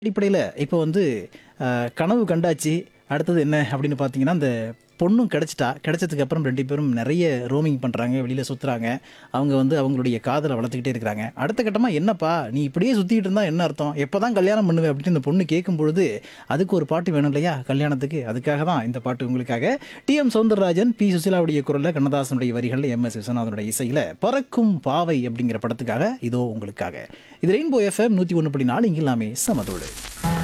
அடிப்படையில் இப்போ வந்து அஹ், கனவு கண்டாச்சு அடுத்தது என்ன அப்படின்னு பார்த்தீங்கன்னா அந்த பொண்ணும் கிடச்சிட்டா கிடைச்சதுக்கு அப்புறம் ரெண்டு பேரும் நிறைய ரோமிங் பண்ணுறாங்க வெளியில் சுற்றுறாங்க அவங்க வந்து அவங்களுடைய காதலை வளர்த்துக்கிட்டே இருக்கிறாங்க அடுத்த கட்டமாக என்னப்பா நீ இப்படியே சுற்றிக்கிட்டு இருந்தால் என்ன அர்த்தம் எப்போ தான் கல்யாணம் பண்ணுவேன் அப்படின்னு இந்த பொண்ணு கேட்கும் பொழுது அதுக்கு ஒரு பாட்டு வேணும் இல்லையா கல்யாணத்துக்கு அதுக்காக தான் இந்த பாட்டு உங்களுக்காக டி எம் சௌந்தரராஜன் பி சுசிலாவுடைய குரலில் கண்ணதாசனுடைய வரிகளில் எம் எஸ் விஸ்வநாதனுடைய இசையில் பறக்கும் பாவை அப்படிங்கிற படத்துக்காக இதோ உங்களுக்காக இது ரெயின்போ எஃப்எம் நூற்றி ஒன்று புள்ளி நாலு இங்கிலாமே சமதோடு